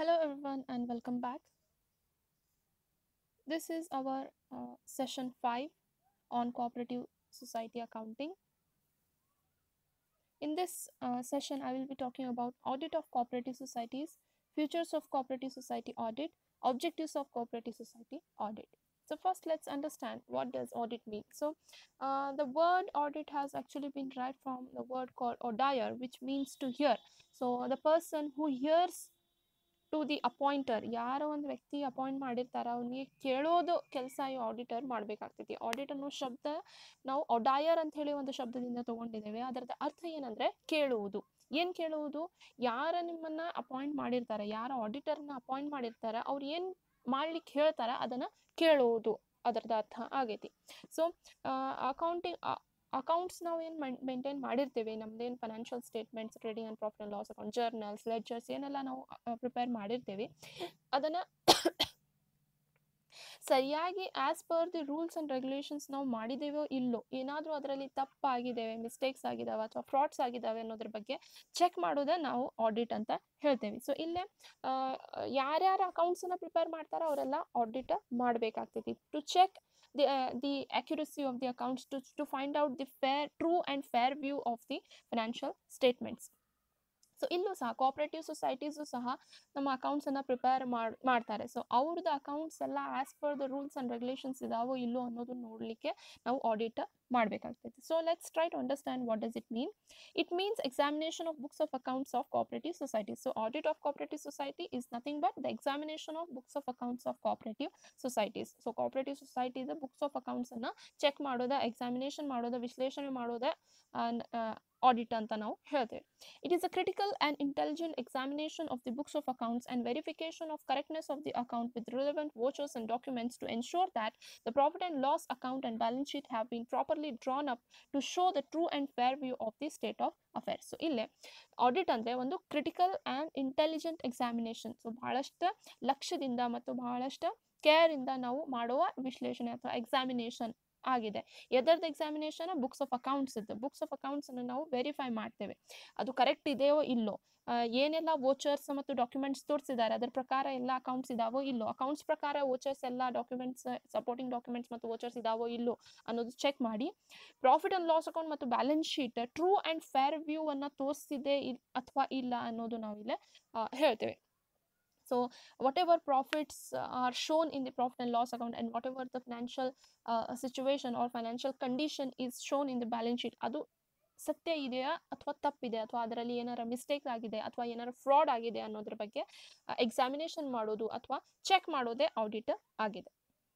Hello, everyone, and welcome back. This is our uh, session 5 on cooperative society accounting. In this uh, session, I will be talking about audit of cooperative societies, features of cooperative society audit, objectives of cooperative society audit. So first, let's understand what does audit mean. So uh, the word audit has actually been derived from the word called audier, which means to hear. So the person who hears to the appointer ಯಾರೋ ಒಂದು ವ್ಯಕ್ತಿ appoint ಮಾಡಿರ್ತಾರ ಅವನಿಗೆ ಕೇಳೋದು ಕೆಲಸ ಈ auditor ಮಾಡಬೇಕಾಗ್ತೈತಿ audit ಅನ್ನೋ ಶಬ್ದ ನಾವು ಒಡಾಯರ್ ಅಂತ ಹೇಳಿ ಒಂದು ಶಬ್ದದಿಂದ ತಗೊಂಡಿದ್ದೇವೆ ಅದರದ ಅರ್ಥ ಏನಂದ್ರೆ ಕೇಳುವುದು ಏನ್ ಕೇಳುವುದು ಯಾರ ನಿಮ್ಮನ್ನ ಅಪಾಯಿಂಟ್ ಮಾಡಿರ್ತಾರೆ ಯಾರ ಆಡಿಟರ್ನ ಅಪಾಯಿಂಟ್ ಮಾಡಿರ್ತಾರ ಅವ್ರು ಏನ್ ಮಾಡ್ಲಿಕ್ಕೆ ಹೇಳ್ತಾರ ಅದನ್ನ ಕೇಳುವುದು ಅದರದ ಅರ್ಥ ಆಗೈತಿ ಸೊ ಅಕೌಂಟಿಂಗ್ ಅಕೌಂಟ್ಸ್ ನಾವು ಏನು ಮೇಂಟೈನ್ ಮಾಡಿರ್ತೀವಿ ನಮ್ದೇನು financial statements trading and profit and loss account journals ledgers ಏನೆಲ್ಲ ನಾವು ಪ್ರಿಪೇರ್ ಮಾಡಿರ್ತೀವಿ ಅದನ್ನು ಸರಿಯಾಗಿ as per the rules and regulations ನಾವು ಮಾಡಿದ್ದೇವೋ ಇಲ್ಲೋ ಏನಾದರೂ ಅದರಲ್ಲಿ ತಪ್ಪಾಗಿದ್ದೇವೆ ಮಿಸ್ಟೇಕ್ಸ್ ಆಗಿದ್ದಾವೆ ಅಥವಾ ಫ್ರಾಡ್ಸ್ ಆಗಿದ್ದಾವೆ ಅನ್ನೋದ್ರ ಬಗ್ಗೆ ಚೆಕ್ ಮಾಡೋದೇ ನಾವು ಆಡಿಟ್ ಅಂತ ಹೇಳ್ತೇವೆ ಸೊ ಇಲ್ಲೇ ಯಾರ್ಯಾರ ಅಕೌಂಟ್ಸನ್ನು ಪ್ರಿಪೇರ್ ಮಾಡ್ತಾರೋ ಅವರೆಲ್ಲ ಆಡಿಟ್ ಮಾಡಬೇಕಾಗ್ತೈತಿ to check the uh, the accuracy of the accounts to, to find out the fair true and fair view of the financial statements so ಇಲ್ಲೂ ಸಹ ಕೋಆಪರೇಟಿವ್ ಸೊಸೈಟೀಸು ಸಹ ನಮ್ಮ ಅಕೌಂಟ್ಸನ್ನು ಪ್ರಿಪೇರ್ ಮಾಡಿ ಮಾಡ್ತಾರೆ ಸೊ ಅವ್ರದ್ದು ಅಕೌಂಟ್ಸ್ ಎಲ್ಲ as per the rules and regulations ಇದಾವೋ ಇಲ್ಲೋ ಅನ್ನೋದು ನೋಡಲಿಕ್ಕೆ ನಾವು ಆಡಿಟ್ ಮಾಡಬೇಕಾಗ್ತೈತೆ so let's try to understand what does it mean it means examination of books of accounts of cooperative society so audit of cooperative society is nothing but the examination of books of accounts of cooperative societies so cooperative ಸೊಸೈಟಿದ books of ಅಕೌಂಟ್ಸನ್ನು check ಮಾಡೋದ examination ಮಾಡೋದ ವಿಶ್ಲೇಷಣೆ ಮಾಡೋದ audit ಅಂತ ನಾವು ಹೇಳ್ತೇವೆ it is a critical and intelligent examination of the books of accounts and verification of correctness of the account with relevant vouchers and documents to ensure that the profit and loss account and balance sheet have been properly drawn up to show the true and fair view of the state of affairs so ಇಲ್ಲೇ audit ಅಂದರೆ ಒಂದು critical and intelligent examination so ಬಹಳಷ್ಟು ಲಕ್ಷ್ಯದಿಂದ ಮತ್ತು ಬಹಳಷ್ಟು ಕೇರಿಂದ ನಾವು ಮಾಡುವ ವಿಶ್ಲೇಷಣೆ ಅಥವಾ ಎಕ್ಸಾಮಿನೇಷನ್ ಆಗಿದೆ ಎದರ್ದು ಎಕ್ಸಾಮಿನೇಷನ್ ಬುಕ್ಸ್ ಆಫ್ ಅಕೌಂಟ್ಸ್ ಇದ್ದು ಬುಕ್ಸ್ ಆಫ್ ಅಕೌಂಟ್ಸನ್ನು ನಾವು ವೆರಿಫೈ ಮಾಡ್ತೇವೆ ಅದು ಕರೆಕ್ಟ್ ಇದೆಯೋ ಇಲ್ಲೋ ಏನೆಲ್ಲ ವೋಚರ್ಸ್ ಮತ್ತು ಡಾಕ್ಯುಮೆಂಟ್ಸ್ ತೋರಿಸಿದ್ದಾರೆ ಅದರ ಪ್ರಕಾರ ಎಲ್ಲ ಅಕೌಂಟ್ಸ್ ಇದಾವೋ ಇಲ್ಲೋ ಅಕೌಂಟ್ಸ್ ಪ್ರಕಾರ ವೋಚರ್ಸ್ ಎಲ್ಲ ಡಾಕ್ಯುಮೆಂಟ್ಸ್ ಸಪೋರ್ಟಿಂಗ್ ಡಾಕ್ಯುಮೆಂಟ್ಸ್ ಮತ್ತು ವೋಚರ್ಸ್ ಇದಾವೋ ಇಲ್ಲೋ ಅನ್ನೋದು ಚೆಕ್ ಮಾಡಿ ಪ್ರಾಫಿಟ್ ಆ್ಯಂಡ್ ಲಾಸ್ ಅಕೌಂಟ್ ಮತ್ತು balance sheet true and fair view ಅನ್ನು ತೋರಿಸಿದೆ ಅಥವಾ ಇಲ್ಲ ಅನ್ನೋದು ನಾವಿಲ್ಲೇ ಹೇಳ್ತೇವೆ so whatever profits uh, are shown in the profit and loss account and whatever the financial uh, situation or financial condition is shown in the balance sheet ಅದು ಸತ್ಯ ಇದೆಯಾ ಅಥವಾ ತಪ್ಪಿದೆ ಅಥವಾ ಅದರಲ್ಲಿ ಏನಾರ ಮಿಸ್ಟೇಕ್ ಆಗಿದೆ ಅಥವಾ ಏನಾರ ಫ್ರಾಡ್ ಆಗಿದೆ ಅನ್ನೋದ್ರ ಬಗ್ಗೆ ಎಕ್ಸಾಮಿನೇಷನ್ ಮಾಡೋದು ಅಥವಾ ಚೆಕ್ ಮಾಡೋದೇ ಆಡಿಟ್ ಆಗಿದೆ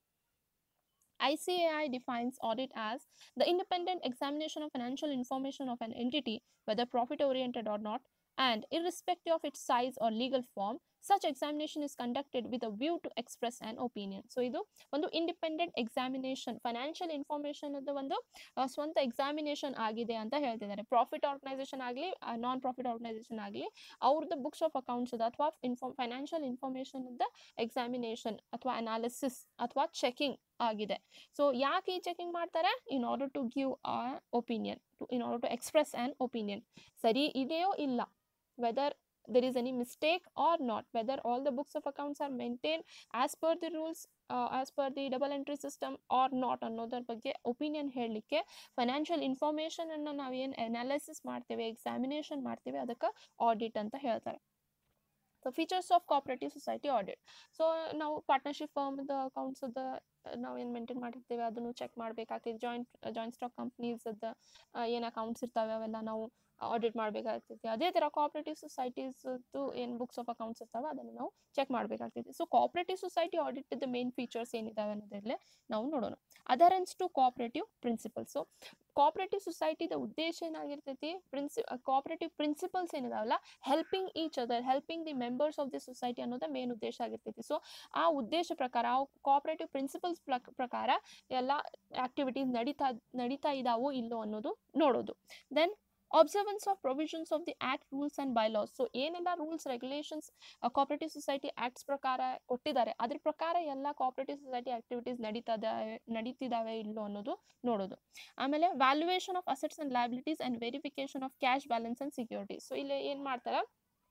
ICAI defines audit as the independent examination of financial information of an entity, whether profit oriented or not, and irrespective of its size or legal form, such examination is conducted with a view to express an opinion. So ಇದು ಒಂದು independent examination financial information ಒಂದು ಸ್ವಂತ examination ಆಗಿದೆ ಅಂತ ಹೇಳ್ತಿದ್ದಾರೆ profit organisation ಆಗಲಿ non profit organisation ಆಗಲಿ ಅವ್ರದ್ದು ಬುಕ್ಸ್ ಆಫ್ ಅಕೌಂಟ್ಸ್ ಅಥವಾ ಇನ್ಫಾರ್ಮ್ ಫೈನಾನ್ಷಿಯಲ್ ಇನ್ಫಾರ್ಮೇಷನ್ ಎಕ್ಸಾಮಿನೇಷನ್ ಅಥವಾ ಅನಾಲಿಸಿಸ್ ಅಥವಾ ಚೆಕಿಂಗ್ ಆಗಿದೆ ಸೊ ಯಾಕೆ ಈ ಚೆಕಿಂಗ್ ಮಾಡ್ತಾರೆ in order to give a opinion to in order to express an opinion ಸರಿ ಇದೆಯೋ ಇಲ್ಲ whether there is any mistake or not whether all the books of accounts are maintained as per the rules uh, as per the double entry system or not ಅನ್ನೋದ್ರ ಬಗ್ಗೆ opinion ಹೇಳಲಿಕ್ಕೆ financial ಇನ್ಫಾರ್ಮೇಷನನ್ನು ನಾವೇನು analysis ಮಾಡ್ತೇವೆ examination ಮಾಡ್ತೇವೆ ಅದಕ್ಕೆ audit ಅಂತ ಹೇಳ್ತಾರೆ so features of cooperative society audit so ನಾವು ಪಾರ್ಟ್ನರ್ಶಿಪ್ ಫರ್ಮ್ದ ಅಕೌಂಟ್ಸದ ನಾವು ಏನು ಮೇಂಟೈನ್ ಮಾಡಿರ್ತೀವಿ ಅದನ್ನು ಚೆಕ್ ಮಾಡಬೇಕಾಗ್ತದೆ ಜಾಯಿಂಟ್ ಜಾಯಿಂಟ್ ಸ್ಟಾಕ್ ಕಂಪ್ನೀಸದ ಏನು ಅಕೌಂಟ್ಸ್ ಇರ್ತಾವೆ ಅವೆಲ್ಲ ನಾವು ಆಡಿಟ್ ಮಾಡಬೇಕಾಗ್ತೈತಿ ಅದೇ ಥರ ಕೋಆಪರೇಟಿವ್ ಸೊಸೈಟೀಸ್ದು ಏನು ಬುಕ್ಸ್ ಆಫ್ ಅಕೌಂಟ್ಸ್ ಇರ್ತಾವೆ ಅದನ್ನು ನಾವು ಚೆಕ್ ಮಾಡಬೇಕಾಗ್ತೈತಿ ಸೊ ಕೋಆಪರೇಟಿವ್ ಸೊಸೈಟಿ ಆಡಿಟ್ದ ಮೇನ್ ಫೀಚರ್ಸ್ ಏನಿದಾವೆ ಅನ್ನೋದ್ರಲ್ಲೇ ನಾವು ನೋಡೋಣ adherence to cooperative principle so cooperative ಸೊಸೈಟಿದ ಉದ್ದೇಶ ಏನಾಗಿರ್ತೈತಿ ಪ್ರಿನ್ಸಿ ಕೋಆಪರೇಟಿವ್ ಪ್ರಿನ್ಸಿಪಲ್ಸ್ ಏನಿದಾವಲ್ಲ helping each other helping the members of the society ಅನ್ನೋದೇ ಮೇನ್ ಉದ್ದೇಶ ಆಗಿರ್ತೈತಿ ಸೊ ಆ ಉದ್ದೇಶ ಪ್ರಕಾರ ಆ ಕೋಆಪರೇಟಿವ್ ಪ್ರಿನ್ಸಿಪಲ್ಸ್ ಪ್ರಕಾರ ಎಲ್ಲ ಆಕ್ಟಿವಿಟೀಸ್ ನಡೀತಾ ನಡೀತಾ ಇದಾವೋ ಇಲ್ಲೋ ಅನ್ನೋದು ನೋಡೋದು then observance of provisions of the act rules and bylaws so ಏನೆಲ್ಲ rules regulations cooperative society acts ಪ್ರಕಾರ ಕೊಟ್ಟಿದ್ದಾರೆ ಅದ್ರ ಪ್ರಕಾರ ಎಲ್ಲ ಕೋಆಪರೇಟಿವ್ ಸೊಸೈಟಿ ಆಕ್ಟಿವಿಟೀಸ್ ನಡೀತದ ನಡೀತಿದ್ದಾವೆ ಇಲ್ಲೋ ಅನ್ನೋದು ನೋಡೋದು ಆಮೇಲೆ valuation of assets and liabilities and verification of cash balance and securities so ಇಲ್ಲಿ ಏನು ಮಾಡ್ತಾರೆ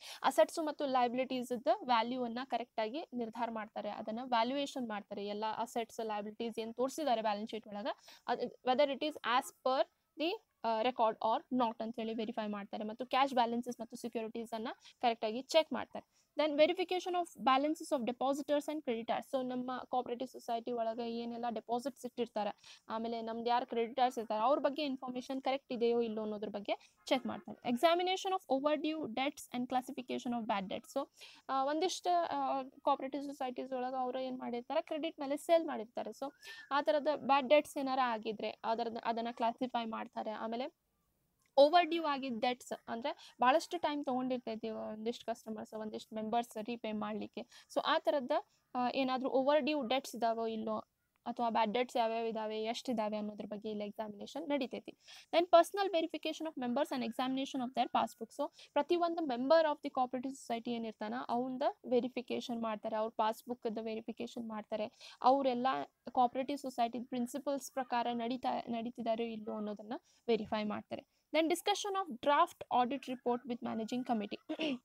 ಅಸೆಟ್ಸು ಮತ್ತು ಲೈಬಿಲಿಟೀಸ್ ವ್ಯಾಲ್ಯೂವನ್ನು ಕರೆಕ್ಟಾಗಿ ನಿರ್ಧಾರ ಮಾಡ್ತಾರೆ ಅದನ್ನು ವ್ಯಾಲ್ಯೂಯೇಷನ್ ಮಾಡ್ತಾರೆ ಎಲ್ಲ ಅಸೆಟ್ಸ್ ಲೈಬಿಲಿಟೀಸ್ ಏನು ತೋರಿಸಿದ್ದಾರೆ ಬ್ಯಾಲೆನ್ಸ್ ಶೀಟ್ ಒಳಗೆ ಅದು whether it is as per the record or not ಅಂತ ಹೇಳಿ ವೆರಿಫೈ ಮಾಡ್ತಾರೆ ಮತ್ತು ಕ್ಯಾಶ್ ಬ್ಯಾಲೆನ್ಸಸ್ ಮತ್ತು ಸೆಕ್ಯೂರಿಟೀಸನ್ನು ಕರೆಕ್ಟಾಗಿ ಚೆಕ್ ಮಾಡ್ತಾರೆ then verification of balances of depositors and creditors so ನಮ್ಮ ಕೋಆಪರೇಟಿವ್ ಸೊಸೈಟಿ ಒಳಗೆ ಏನೆಲ್ಲ ಡೆಪಾಸಿಟ್ಸ್ ಇಟ್ಟಿರ್ತಾರೆ ಆಮೇಲೆ ನಮ್ದು ಯಾರು ಕ್ರೆಡಿಟರ್ಸ್ ಇರ್ತಾರೆ ಅವ್ರ ಬಗ್ಗೆ ಇನ್ಫಾರ್ಮೇಷನ್ ಕರೆಕ್ಟ್ ಇದೆಯೋ ಇಲ್ಲೋ ಅನ್ನೋದ್ರ ಬಗ್ಗೆ ಚೆಕ್ ಮಾಡ್ತಾರೆ examination of overdue debts and classification of bad debts so ಒಂದಿಷ್ಟು ಕೋಆಪರೇಟಿವ್ ಸೊಸೈಟೀಸ್ ಒಳಗೆ ಅವರು ಏನು ಮಾಡಿರ್ತಾರೆ ಕ್ರೆಡಿಟ್ ಮೇಲೆ ಸೇಲ್ ಮಾಡಿರ್ತಾರೆ ಸೊ ಆ ಥರದ ಬ್ಯಾಡ್ ಡೆಟ್ಸ್ ಏನಾರ ಆಗಿದ್ರೆ ಅದರದ ಅದನ್ನು ಕ್ಲಾಸಿಫೈ ಮಾಡ್ತಾರೆ ಆಮೇಲೆ ಓವರ್ ಡ್ಯೂ ಆಗಿದ್ದ ಡೆಟ್ಸ್ ಅಂದರೆ ಭಾಳಷ್ಟು ಟೈಮ್ ತೊಗೊಂಡಿರ್ತೈತಿ ಒಂದಿಷ್ಟು ಕಸ್ಟಮರ್ಸ್ ಒಂದಿಷ್ಟು ಮೆಂಬರ್ಸ್ ರೀಪೇ ಮಾಡಲಿಕ್ಕೆ ಸೊ ಆ ಥರದ ಏನಾದರೂ ಓವರ್ ಡ್ಯೂ ಡೆಟ್ಸ್ ಇದಾವೋ ಇಲ್ಲೋ ಅಥವಾ ಬ್ಯಾಡ್ ಡೆಟ್ಸ್ ಯಾವ್ಯಾವ ಇದಾವೆ ಎಷ್ಟು ಇದಾವೆ ಅನ್ನೋದ್ರ ಬಗ್ಗೆ ಇಲ್ಲಿ ಎಕ್ಸಾಮಿನೇಷನ್ ನಡೀತೈತಿ then personal verification of members and examination of their passbook so ಪ್ರತಿಯೊಂದು member of the cooperative society ಏನಿರ್ತಾನ ಅವಂದ ವೆರಿಫಿಕೇಶನ್ ಮಾಡ್ತಾರೆ ಅವ್ರ ಪಾಸ್ಬುಕ್ದ ವೆರಿಫಿಕೇಶನ್ ಮಾಡ್ತಾರೆ ಅವರೆಲ್ಲ ಕೋಆಪರೇಟಿವ್ ಸೊಸೈಟಿ ಪ್ರಿನ್ಸಿಪಲ್ಸ್ ಪ್ರಕಾರ ನಡೀತಾ ನಡೀತಿದಾರೋ ಇಲ್ಲೋ ಅನ್ನೋದನ್ನು ವೆರಿಫೈ ಮಾಡ್ತಾರೆ then discussion of draft audit report with managing committee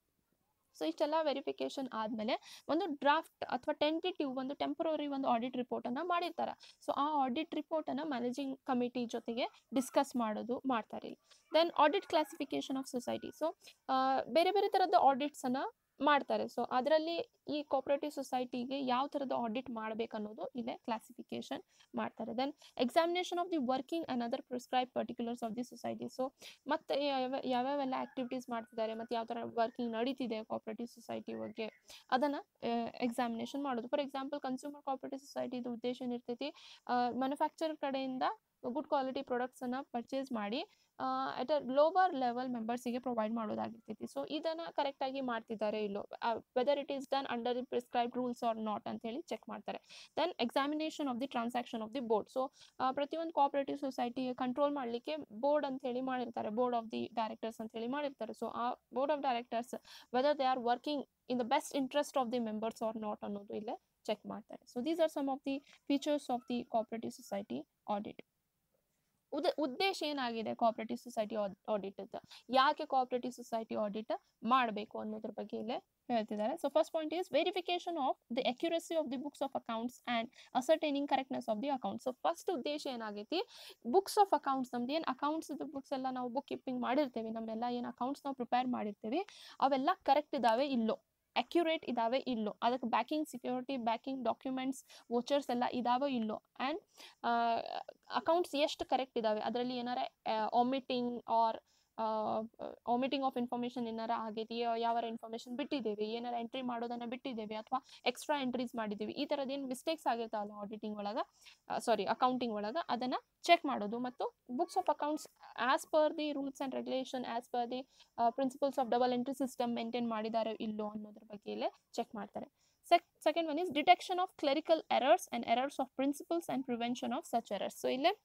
so ಇಷ್ಟೆಲ್ಲ ವೆರಿಫಿಕೇಶನ್ ಆದಮೇಲೆ ಒಂದು ಡ್ರಾಫ್ಟ್ ಅಥವಾ ಟೆಂಟೇಟಿವ್ ಒಂದು ಟೆಂಪರರಿ ಒಂದು ಆಡಿಟ್ ರಿಪೋರ್ಟನ್ನು ಮಾಡಿರ್ತಾರೆ ಸೊ ಆ ಆಡಿಟ್ ರಿಪೋರ್ಟನ್ನು ಮ್ಯಾನೇಜಿಂಗ್ ಕಮಿಟಿ ಜೊತೆಗೆ ಡಿಸ್ಕಸ್ ಮಾಡೋದು ಮಾಡ್ತಾರೆ ಇಲ್ಲಿ then audit classification of society so ಬೇರೆ ಬೇರೆ ಥರದ ಆಡಿಟ್ಸನ್ನು ಮಾಡ್ತಾರೆ ಸೊ ಅದರಲ್ಲಿ ಈ ಕೋಆಪರೇಟಿವ್ ಸೊಸೈಟಿಗೆ ಯಾವ ಥರದ ಆಡಿಟ್ ಮಾಡಬೇಕನ್ನೋದು ಇಲ್ಲೇ ಕ್ಲಾಸಿಫಿಕೇಶನ್ ಮಾಡ್ತಾರೆ then examination of the working and other prescribe particulars of the society so ಮತ್ತು ಯಾವ ಯಾವ್ಯಾವೆಲ್ಲ ಆ್ಯಕ್ಟಿವಿಟೀಸ್ ಮಾಡ್ತಿದ್ದಾರೆ ಮತ್ತು ಯಾವ ಥರ ವರ್ಕಿಂಗ್ ನಡೀತಿದೆ ಕೋಆಪರೇಟಿವ್ ಸೊಸೈಟಿ ಬಗ್ಗೆ ಅದನ್ನು ಎಕ್ಸಾಮಿನೇಷನ್ ಮಾಡೋದು ಫಾರ್ ಎಕ್ಸಾಂಪಲ್ ಕನ್ಸ್ಯೂಮರ್ ಕೋಆಪರೇಟಿವ್ ಸೊಸೈಟಿದು ಉದ್ದೇಶ ಏನಿರ್ತೈತಿ ಮ್ಯಾನುಫ್ಯಾಕ್ಚರ್ ಕಡೆಯಿಂದ ಗುಡ್ ಕ್ವಾಲಿಟಿ ಪ್ರಾಡಕ್ಟ್ಸನ್ನು ಪರ್ಚೇಸ್ ಮಾಡಿ ಅಟ್ ಅ ಲೋವರ್ ಲೆವೆಲ್ ಮೆಂಬರ್ಸಿಗೆ ಪ್ರೊವೈಡ್ ಮಾಡೋದಾಗಿರ್ತೈತಿ ಸೊ ಇದನ್ನು ಕರೆಕ್ಟಾಗಿ ಮಾಡ್ತಿದ್ದಾರೆ ಇಲ್ಲೋ whether it is done under the prescribe rules or not ಅಂತ ಹೇಳಿ ಚೆಕ್ ಮಾಡ್ತಾರೆ then examination of the transaction of the board so ಪ್ರತಿಯೊಂದು ಕೋಆಪರೇಟಿವ್ ಸೊಸೈಟಿಗೆ ಕಂಟ್ರೋಲ್ ಮಾಡಲಿಕ್ಕೆ ಬೋರ್ಡ್ ಅಂತ ಹೇಳಿ ಮಾಡಿರ್ತಾರೆ ಬೋರ್ಡ್ ಆಫ್ ದಿ ಡೈರೆಕ್ಟರ್ಸ್ ಅಂತ ಹೇಳಿ ಮಾಡಿರ್ತಾರೆ ಸೊ ಆ board of directors whether they are working in the best interest of the members or not ಅನ್ನೋದು ಇಲ್ಲೇ ಚೆಕ್ ಮಾಡ್ತಾರೆ so these are some of the features of the cooperative society audit ಉದ ಉದ್ದೇಶ ಏನಾಗಿದೆ ಕೋಆಪರೇಟಿವ್ ಸೊಸೈಟಿ ಆಡಿಟ್ ಯಾಕೆ cooperative society audit ಮಾಡಬೇಕು ಅನ್ನೋದ್ರ ಬಗ್ಗೆ ಇಲ್ಲೇ ಹೇಳ್ತಿದ್ದಾರೆ so first point is verification of the accuracy of the books of accounts and ascertaining correctness of the account so first ಉದ್ದೇಶ ಏನಾಗೈತಿ ಬುಕ್ಸ್ ಆಫ್ ಅಕೌಂಟ್ಸ್ ನಮ್ದು ಏನು ಅಕೌಂಟ್ಸ್ ಬುಕ್ಸ್ ಎಲ್ಲ ನಾವು ಬುಕ್ ಕೀಪಿಂಗ್ ಮಾಡಿರ್ತೀವಿ ನಮ್ಮೆಲ್ಲ ಏನು ಅಕೌಂಟ್ಸ್ ನಾವು ಪ್ರಿಪೇರ್ ಮಾಡಿರ್ತೀವಿ ಅವೆಲ್ಲ ಕರೆಕ್ಟ್ ಇದಾವೆ ಇಲ್ಲೋ ಅಕ್ಯುರೇಟ್ ಇದಾವೆ ಇಲ್ಲೋ ಅದಕ್ಕೆ backing security backing documents vouchers ಎಲ್ಲ ಇದಾವೋ ಇಲ್ಲೋ ಆ್ಯಂಡ್ ಅಕೌಂಟ್ಸ್ ಎಷ್ಟು ಕರೆಕ್ಟ್ ಇದಾವೆ ಅದರಲ್ಲಿ ಏನಾರ omitting or omitting of information ಏನಾರ ಆಗೈತಿ ಯಾವಾರ ಇನ್ಫಾರ್ಮೇಷನ್ ಬಿಟ್ಟಿದ್ದೇವೆ ಏನಾರ ಎಂಟ್ರಿ ಮಾಡೋದನ್ನು ಬಿಟ್ಟಿದ್ದೇವೆ ಅಥವಾ ಎಕ್ಸ್ಟ್ರಾ ಎಂಟ್ರೀಸ್ ಮಾಡಿದ್ದೀವಿ ಈ ಥರದ್ದು ಏನು ಮಿಸ್ಟೇಕ್ಸ್ ಆಗಿರ್ತಾವಲ್ಲ ಆಡಿಟಿಂಗ್ ಒಳಗೆ ಸಾರಿ ಅಕೌಂಟಿಂಗ್ ಒಳಗೆ ಅದನ್ನು ಚೆಕ್ ಮಾಡೋದು ಮತ್ತು books of accounts as per the rules and regulation as per the principles of double entry system maintain ಮಾಡಿದಾರೋ ಇಲ್ಲೋ ಅನ್ನೋದ್ರ ಬಗ್ಗೆ ಇಲ್ಲೇ ಚೆಕ್ ಮಾಡ್ತಾರೆ ಸೆಕ್ second one is detection of clerical errors and errors of principles and prevention of such errors so ಇಲ್ಲೇ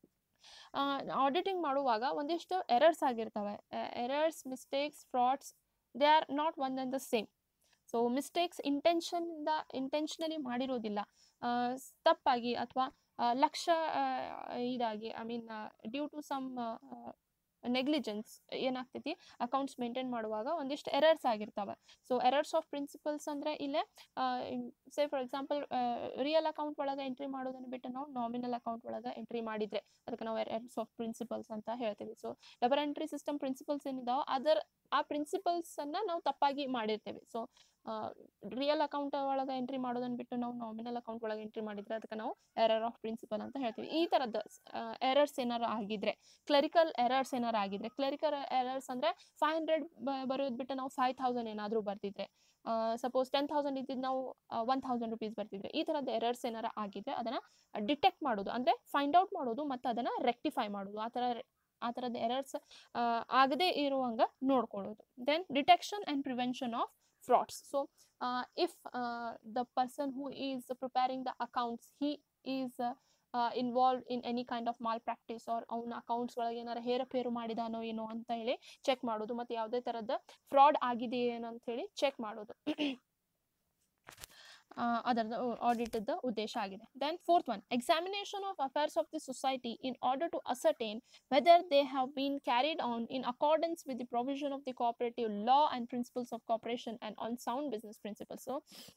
auditing ಮಾಡುವಾಗ ಒಂದಿಷ್ಟು ಎರರ್ಸ್ ಆಗಿರ್ತವೆ errors mistakes frauds they are not one and the same so mistakes ಇಂಟೆನ್ಷನಿಂದ intentionally ಮಾಡಿರೋದಿಲ್ಲ ತಪ್ಪಾಗಿ ಅಥವಾ ಲಕ್ಷ್ಯ ಇದಾಗಿ I mean due to some negligence ಏನಾಗ್ತೈತಿ ಅಕೌಂಟ್ಸ್ ಮೇಂಟೈನ್ ಮಾಡುವಾಗ ಒಂದಿಷ್ಟು ಎರರ್ಸ್ ಆಗಿರ್ತವೆ ಸೊ ಎರರ್ಸ್ ಆಫ್ ಪ್ರಿನ್ಸಿಪಲ್ಸ್ ಅಂದರೆ ಇಲ್ಲೇ say for example real account ಒಳಗೆ ಎಂಟ್ರಿ ಮಾಡೋದನ್ನು ಬಿಟ್ಟು ನಾವು ನಾಮಿನಲ್ ಅಕೌಂಟ್ ಒಳಗೆ ಎಂಟ್ರಿ ಮಾಡಿದರೆ ಅದಕ್ಕೆ ನಾವು ಎರರ್ಸ್ ಆಫ್ ಪ್ರಿನ್ಸಿಪಲ್ಸ್ ಅಂತ ಹೇಳ್ತೀವಿ so double entry system principles ಏನಿದಾವೆ ಅದರ ಆ ಪ್ರಿನ್ಸಿಪಲ್ಸನ್ನು ನಾವು ತಪ್ಪಾಗಿ ಮಾಡಿರ್ತೇವೆ ಸೊ ರಿಯಲ್ ಅಕೌಂಟ್ ಒಳಗೆ ಎಂಟ್ರಿ ಮಾಡೋದನ್ನು ಬಿಟ್ಟು ನಾವು ನಾಮಿನಲ್ ಅಕೌಂಟ್ ಒಳಗೆ ಎಂಟ್ರಿ ಮಾಡಿದರೆ ಅದಕ್ಕೆ ನಾವು ಎರರ್ ಆಫ್ ಪ್ರಿನ್ಸಿಪಲ್ ಅಂತ ಹೇಳ್ತೀವಿ ಈ ಥರದ್ದು ಎರರ್ಸ್ ಏನಾರು ಆಗಿದ್ರೆ ಕ್ಲರಿಕಲ್ ಎರರ್ಸ್ ಏನಾರು ಆಗಿದ್ರೆ ಕ್ಲರಿಕಲ್ ಎರರ್ಸ್ ಅಂದರೆ ಫೈವ್ ಹಂಡ್ರೆಡ್ ಬರೋದು ಬಿಟ್ಟು ನಾವು ಫೈವ್ ತೌಸಂಡ್ ಏನಾದರೂ ಬರ್ತಿದ್ರೆ ಸಪೋಸ್ ಟೆನ್ ತೌಸಂಡ್ ಇದ್ದಿದ್ದು ನಾವು ಒನ್ ತೌಸಂಡ್ ರುಪೀಸ್ ಬರ್ತಿದ್ರೆ ಈ ಥರದ ಎರರ್ಸ್ ಏನಾರು ಆಗಿದ್ರೆ ಅದನ್ನು ಡಿಟೆಕ್ಟ್ ಮಾಡೋದು ಅಂದರೆ ಫೈಂಡ್ ಔಟ್ ಮಾಡೋದು ಮತ್ತು ಅದನ್ನು ರೆಕ್ಟಿಫೈ ಮಾಡೋದು ಆ ಥರ ಆ ಥರದ ಎರರ್ಸ್ ಆಗದೇ ಇರುವಂಗೆ ನೋಡ್ಕೊಳ್ಳೋದು then detection and prevention of frauds so uh, if uh, the person who is preparing the accounts he is uh, uh, involved in any kind of malpractice or ಅವನ ಅಕೌಂಟ್ಸ್ ಒಳಗೆ ಏನಾರ ಹೇರಫೇರು ಮಾಡಿದಾನೋ ಏನೋ ಅಂತ ಹೇಳಿ ಚೆಕ್ ಮಾಡೋದು ಮತ್ತು ಯಾವುದೇ ಥರದ ಫ್ರಾಡ್ ಆಗಿದೆಯೇನೋ ಅಂತ ಹೇಳಿ ಚೆಕ್ ಮಾಡೋದು ಅದರದ ಆಡಿಟದ ಉದ್ದೇಶ ಆಗಿದೆ then fourth one examination of affairs of the society in order to ascertain whether they have been carried on in accordance with the provision of the cooperative law and principles of cooperation and on sound business principles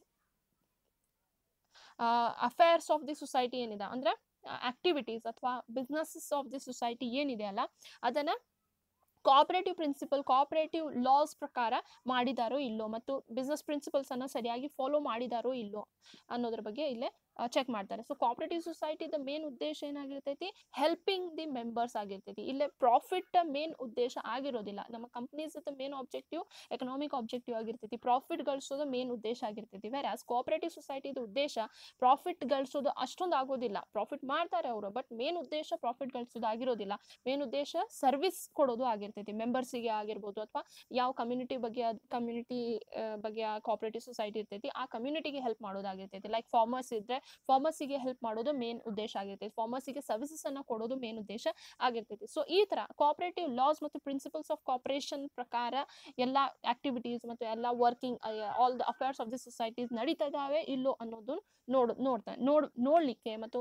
affairs of the society ಏನಿದೆ ಅಂದರೆ activities ಅಥವಾ businesses of the society ಏನಿದೆ ಅಲ್ಲ ಅದನ್ನು cooperative principal cooperative loss ಪ್ರಕಾರ ಮಾಡಿದಾರೋ ಇಲ್ಲೋ ಮತ್ತು business ಪ್ರಿನ್ಸಿಪಲ್ಸನ್ನು ಸರಿಯಾಗಿ ಫಾಲೋ ಮಾಡಿದಾರೋ ಇಲ್ಲೋ ಅನ್ನೋದ್ರ ಬಗ್ಗೆ ಇಲ್ಲೇ ಚೆಕ್ ಮಾಡ್ತಾರೆ ಸೊ ಕೋಆಪರೇಟಿವ್ ಸೊಸೈಟಿದ ಮೇನ್ ಉದ್ದೇಶ ಏನಾಗಿರ್ತೈತಿ ಹೆಲ್ಪಿಂಗ್ ದಿ ಮೆಂಬರ್ಸ್ ಆಗಿರ್ತೈತಿ ಇಲ್ಲೇ ಪ್ರಾಫಿಟ್ ಮೇನ್ ಉದ್ದೇಶ ಆಗಿರೋದಿಲ್ಲ ನಮ್ಮ companies main objective economic objective ಆಗಿರ್ತೈತಿ ಪ್ರಾಫಿಟ್ ಗಳಿಸೋದು ಮೇನ್ ಉದ್ದೇಶ ಆಗಿರ್ತೈತಿ ವೇರ್ ಆಸ್ ಕೋಆಪರೇಟಿವ್ ಸೊಸೈಟಿದ ಉದ್ದೇಶ ಪ್ರಾಫಿಟ್ ಗಳಿಸೋದು ಅಷ್ಟೊಂದು ಆಗೋದಿಲ್ಲ ಪ್ರಾಫಿಟ್ ಮಾಡ್ತಾರೆ ಅವರು ಬಟ್ ಮೇನ್ ಉದ್ದೇಶ ಪ್ರಾಫಿಟ್ ಗಳಿಸೋದು ಆಗಿರೋದಿಲ್ಲ ಮೇನ್ ಉದ್ದೇಶ ಸರ್ವಿಸ್ ಕೊಡೋದು ಆಗಿರ್ತೈತಿ ಮೆಂಬರ್ಸಿಗೆ ಆಗಿರ್ಬೋದು ಅಥವಾ ಯಾವ ಕಮ್ಯುನಿಟಿ ಬಗ್ಗೆ ಕಮ್ಯುನಿಟಿ ಬಗ್ಗೆ ಕೋಆಪರೇಟಿವ್ ಸೊಸೈಟಿ ಇರ್ತೈತಿ ಆ ಕಮ್ಯುನಿಟಿಗೆ ಹೆಲ್ಪ್ ಮಾಡೋದಾಗಿರ್ತೈತಿ ಲೈಕ್ ಫಾರ್ಮರ್ಸ್ ಇದ್ರೆ ಫಾರ್ಮರ್ಸಿಗೆ ಹೆಲ್ಪ್ ಮಾಡೋದು ಮೇನ್ ಉದ್ದೇಶ ಆಗಿರ್ತೈತಿ ಫಾರ್ಮರ್ಸಿಗೆ ಸರ್ವಿಸಸ್ ಅನ್ನ ಕೊಡೋದು ಮೇನ್ ಉದ್ದೇಶ ಆಗಿರ್ತೈತಿ ಸೊ ಈ ತರ ಕೋಆಪರೇಟಿವ್ ಲಾಸ್ ಮತ್ತು ಪ್ರಿನ್ಸಿಪಲ್ಸ್ ಆಫ್ ಕಾಪರೇಷನ್ ಪ್ರಕಾರ ಎಲ್ಲ ಆಕ್ಟಿವಿಟೀಸ್ ಮತ್ತು ಎಲ್ಲ working all the affairs of the societies ನಡೀತಾ ಇದಾವೆ ಇಲ್ಲೋ ಅನ್ನೋದು ನೋಡ್ ನೋಡ್ತಾ ನೋಡ್ ನೋಡ್ಲಿಕ್ಕೆ ಮತ್ತು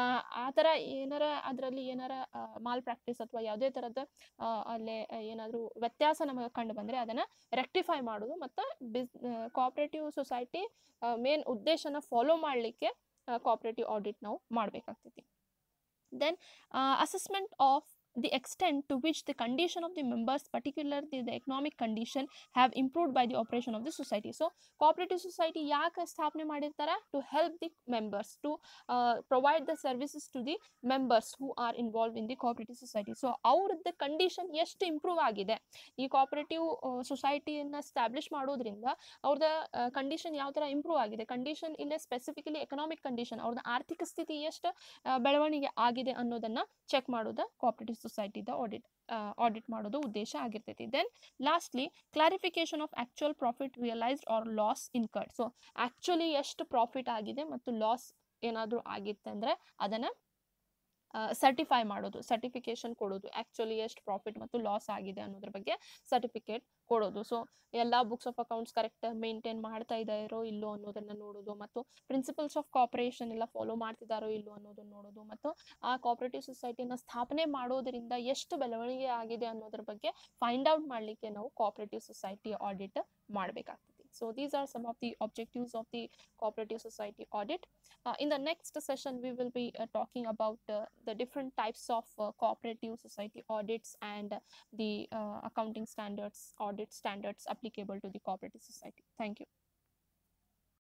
ಆ ಥರ ಏನಾರ ಅದರಲ್ಲಿ ಏನಾರ ಮಾಲ್ ಪ್ರಾಕ್ಟೀಸ್ ಅಥವಾ ಯಾವುದೇ ಥರದ ಅಲ್ಲೇ ಏನಾದರೂ ವ್ಯತ್ಯಾಸ ನಮಗೆ ಕಂಡು ಬಂದರೆ ಅದನ್ನು ರೆಕ್ಟಿಫೈ ಮಾಡೋದು ಮತ್ತು ಬಿಸ್ ಕೋಆಪರೇಟಿವ್ ಸೊಸೈಟಿ ಮೇನ್ ಉದ್ದೇಶನ ಫಾಲೋ ಮಾಡಲಿಕ್ಕೆ ಕೋಆಪರೇಟಿವ್ ಆಡಿಟ್ ನಾವು ಮಾಡಬೇಕಾಗ್ತೈತಿ then assessment of the extent to which the condition of the members, particularly the economic condition, have improved by the operation of the society. So, cooperative society ಯಾಕೆ ಸ್ಥಾಪನೆ ಮಾಡಿರ್ತಾರೆ to help the members to provide the services to the members who are involve in the cooperative society so ಅವ್ರದ್ದು condition ಎಷ್ಟು improve ಆಗಿದೆ ಈ cooperative ಸೊಸೈಟಿಯನ್ನು ಸ್ಟ್ಯಾಬ್ಲಿಷ್ ಮಾಡೋದ್ರಿಂದ ಅವ್ರದ್ದು condition ಯಾವ ಥರ ಇಂಪ್ರೂವ್ ಆಗಿದೆ ಕಂಡೀಷನ್ ಇಲ್ಲೇ ಸ್ಪೆಸಿಫಿಕಲಿ ಎಕನಾಮಿಕ್ ಕಂಡೀಷನ್ ಅವ್ರದ್ದು ಆರ್ಥಿಕ ಸ್ಥಿತಿ ಎಷ್ಟು ಬೆಳವಣಿಗೆ ಆಗಿದೆ ಅನ್ನೋದನ್ನು ಚೆಕ್ ಮಾಡೋದು ಕೋಆಪರೇಟಿವ್ ಸೊಸೈಟಿದ ಆಡಿಟ್ ಆಡಿಟ್ ಮಾಡೋದು ಉದ್ದೇಶ ಆಗಿರ್ತೈತಿ then lastly clarification of actual profit realised or loss incurred so actually ಎಷ್ಟು ಪ್ರಾಫಿಟ್ ಆಗಿದೆ ಮತ್ತು ಲಾಸ್ ಏನಾದರೂ ಆಗಿತ್ತಂದರೆ ಅದನ್ನು ಸರ್ಟಿಫೈ ಮಾಡೋದು ಸರ್ಟಿಫಿಕೇಶನ್ ಕೊಡೋದು ಆ್ಯಕ್ಚುಲಿ ಎಷ್ಟು ಪ್ರಾಫಿಟ್ ಮತ್ತು ಲಾಸ್ ಆಗಿದೆ ಅನ್ನೋದ್ರ ಬಗ್ಗೆ ಸರ್ಟಿಫಿಕೇಟ್ ಕೊಡೋದು ಸೊ ಎಲ್ಲ books of accounts correct maintain ಮಾಡ್ತಾ ಇದ್ದಾರೋ ಇಲ್ಲೋ ಅನ್ನೋದನ್ನು ನೋಡೋದು ಮತ್ತು ಪ್ರಿನ್ಸಿಪಲ್ಸ್ ಆಫ್ ಕಾಪರೇಷನ್ ಎಲ್ಲ ಫಾಲೋ ಮಾಡ್ತಿದ್ದಾರೋ ಇಲ್ಲೋ ಅನ್ನೋದನ್ನು ನೋಡೋದು ಮತ್ತು ಆ ಕೋಆಪರೇಟಿವ್ ಸೊಸೈಟಿನ ಸ್ಥಾಪನೆ ಮಾಡೋದರಿಂದ ಎಷ್ಟು ಬೆಳವಣಿಗೆ ಆಗಿದೆ ಅನ್ನೋದ್ರ ಬಗ್ಗೆ ಫೈಂಡ್ ಔಟ್ ಮಾಡಲಿಕ್ಕೆ ನಾವು ಕೋಆಪರೇಟಿವ್ ಸೊಸೈಟಿ ಆಡಿಟ್ ಮಾಡಬೇಕಾಗ್ತದೆ So these are some of the objectives of the cooperative society audit. Uh, in the next session, we will be uh, talking about uh, the different types of uh, cooperative society audits and uh, the uh, accounting standards, audit standards applicable to the cooperative society. Thank you.